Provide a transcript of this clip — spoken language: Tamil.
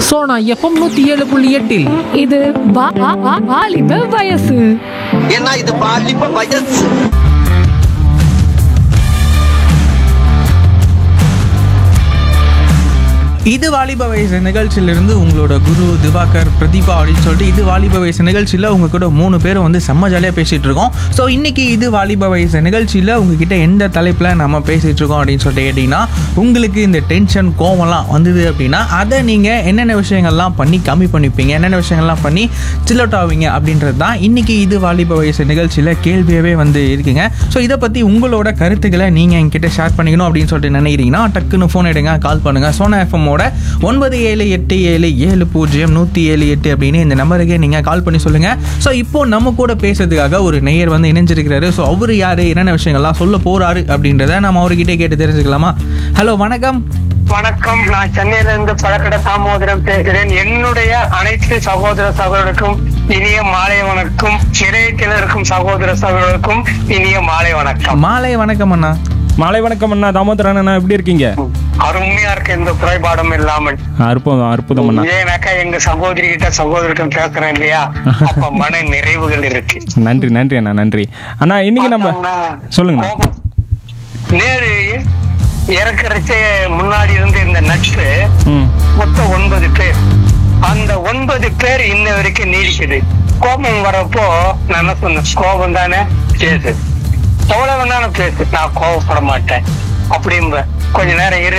சோனா எஃப்எம் நூத்தி ஏழு புள்ளி எட்டில் இது வா- வா- வா- வாலிப வயசு ஏன்னா இது பாலிப்ப வயசு இது வாலிப வயசு நிகழ்ச்சியிலிருந்து உங்களோட குரு திவாகர் பிரதீபா அப்படின்னு சொல்லிட்டு இது வாலிப வயசு நிகழ்ச்சியில் உங்க கூட மூணு பேரும் வந்து செம்ம ஜாலியாக பேசிட்டு இருக்கோம் ஸோ இன்னைக்கு இது வாலிப வயசு நிகழ்ச்சியில் உங்ககிட்ட எந்த தலைப்பில் நம்ம பேசிட்டு இருக்கோம் அப்படின்னு சொல்லிட்டு கேட்டிங்கன்னா உங்களுக்கு இந்த டென்ஷன் கோவம்லாம் வந்தது அப்படின்னா அதை நீங்கள் என்னென்ன விஷயங்கள்லாம் பண்ணி கம்மி பண்ணிப்பீங்க என்னென்ன விஷயங்கள்லாம் பண்ணி சில் அவுட் ஆவீங்க அப்படின்றது தான் இன்னைக்கு இது வாலிப வயசு நிகழ்ச்சியில் கேள்வியாகவே வந்து இருக்குங்க ஸோ இதை பற்றி உங்களோட கருத்துக்களை நீங்கள் என்கிட்ட ஷேர் பண்ணிக்கணும் அப்படின்னு சொல்லிட்டு நினைக்கிறீங்கன்னா டக்குன்னு ஃபோன் எடுங்க கால் பண்ணுங்கள் சோனா எஃப்எம்மோட ஒன்பது ஏழு எட்டு ஏழு ஏழு பூஜ்ஜியம் நூற்றி ஏழு எட்டு அப்படின்னு இந்த நம்பருக்கு நீங்கள் கால் பண்ணி சொல்லுங்கள் ஸோ இப்போ நம்ம கூட பேசுறதுக்காக ஒரு நேயர் வந்து இணைஞ்சிருக்கிறாரு ஸோ அவர் யார் என்னென்ன விஷயங்கள்லாம் சொல்ல போகிறாரு அப்படின்றத நம்ம அவர்கிட்ட கேட்டு தெரிஞ்சுக்கலாமா ஹலோ வணக்கம் வணக்கம் நான் சென்னையில இருந்து பழக்கடை தாமோதரம் பேசுகிறேன் என்னுடைய அனைத்து சகோதர சகோதரருக்கும் இனிய மாலை வணக்கம் நிலையத்தில் இருக்கும் சகோதர சகோதரருக்கும் இனிய மாலை வணக்கம் மாலை வணக்கம் அண்ணா மாலை வணக்கம் அண்ணா தாமோதரன் அண்ணா எப்படி இருக்கீங்க அருமையா இருக்கு எந்த குறைபாடும் இல்லாமல் அற்புதம் அற்புதம் அண்ணா ஏன்னாக்கா எங்க சகோதரி கிட்ட சகோதரிக்கும் பேசுறேன் இல்லையா அப்ப மன நிறைவுகள் இருக்கு நன்றி நன்றி அண்ணா நன்றி அண்ணா இன்னைக்கு நம்ம பார்த்தோம்னா, சொல்லுங்கண்ணா கோபம். நேரு இறக்கறச்சே முன்னாடி இருந்து இந்த நட்பு ம் மொத்தம் ஒன்பது பேர் அந்த ஒன்பது பேர் இன்ன வரைக்கும் நீடிக்குது கோபம் வரப்போ நான் என்ன சொன்னேன் கோபம் தானே பேசு எவ்வளவு வேணாலும் பேசு நான் கோபப்பட மாட்டேன் அப்படிம்ப கொஞ்ச நேரம் இரு